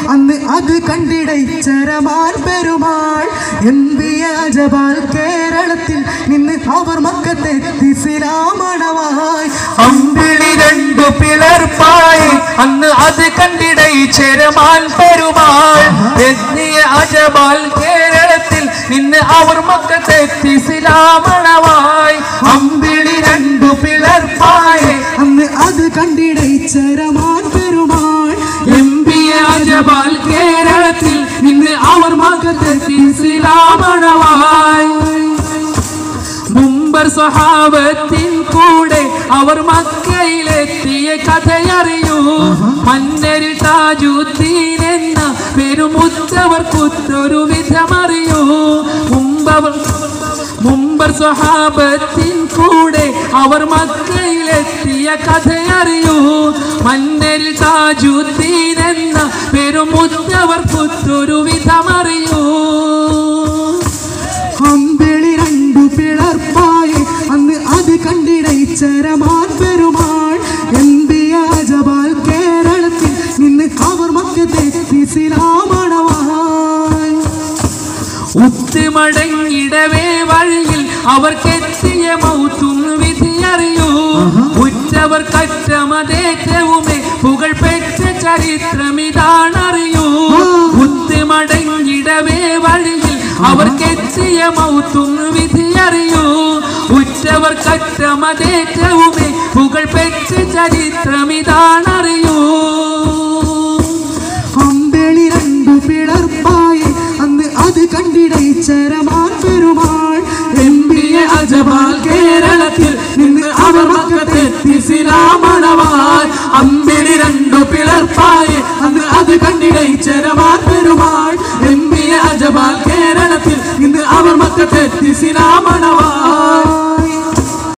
അന്ന് അത് കണ്ടിടൈ ചരമാൻ പെരുമാൾ എം വി അജപാൽ കേരളത്തിൽ നിന്ന് അവർ മക്കത്തെത്തി സിലാമണവായി അമ്പിളി രണ്ടു പിളർപ്പായി അന്ന് അത് കണ്ടിടൈ ചെരമാൻ പെരുമാൾ എത്തിയ അജബാൽ കേരളത്തിൽ നിന്ന് അവർ മക്കത്തെത്തി സിലാമണവായി അമ്പിളി രണ്ടു പിളർപ്പായി അന്ന് അത് കണ്ടിടൈ ചരമാൻ പെരുമാൾ എം പി അജബാൽ കേരളത്തിൽ നിന്ന് അവർ മകത്തെത്തി സിലാമണവായി മുമ്പർ സ്വഹാബത്തിൻ കൂടെ അവർ മക്കയിലെത്തിയ കഥയറിയൂ മന്നരിൽ താജുദ്ദീൻ എന്ന പെരുമുത്തവർ കുത്തൊരു വിധമറിയൂ മുമ്പവർ മുമ്പർ സ്വഹാബത്തിൻ കൂടെ അവർ മക്കയിലെത്തിയ കഥയറിയൂ മന്നരിൽ താജുദ്ദീൻ എന്ന പെരുമുത്തവർ കുത്തൊരു വിധമറിയൂ അമ്പിളി രണ്ടു പിളർപ്പായി അന്ന് അത് കണ്ടിടൈ ചരമാൻ പെരുമാൾ എം ബി അജപാൽ കേരളത്തിൽ നിന്ന് അവർ മക്കത്തെത്തി സിലാമണവായി ഉത്തുമടങ്ങിടവേ വഴിയിൽ അവർക്കെത്തിയ മൗത്തും വിധിയറിയൂ ഉറ്റവർ കറ്റമതേറ്റവുമേ പുകൾ പെറ്റ ചരിത്രമിതാണറിയൂ ഉത്തുമടങ്ങിടവേ വഴിയിൽ അവർക്കെത്തിയ മൗത്തും വിധിയറിയൂ ഉറ്റവർ കറ്റമതേറ്റവുമേ പുകൾ പെറ്റ ചരിത്രമിതാണറിയൂ അമ്പിളി രണ്ടു പിളർപ്പായി അന്ന് അത് കണ്ടിടൈ ചരമാൻ പെരുമാൾ എം ബി അജബാൽ കേരളത്തിൽ നിന്ന് അവർ മക്കത്തെത്തി സിലാമണവാൻ അമ്പിളി രണ്ടു പിളർപ്പായി അന്ന് അത് കണ്ടിടൈ ചരമാൻ പെരുമാൾ എം പി അജബാൽ കേരളത്തിൽ ഇന്ന് അവർ മക്കത്തെത്തി സിലാമണവാൻ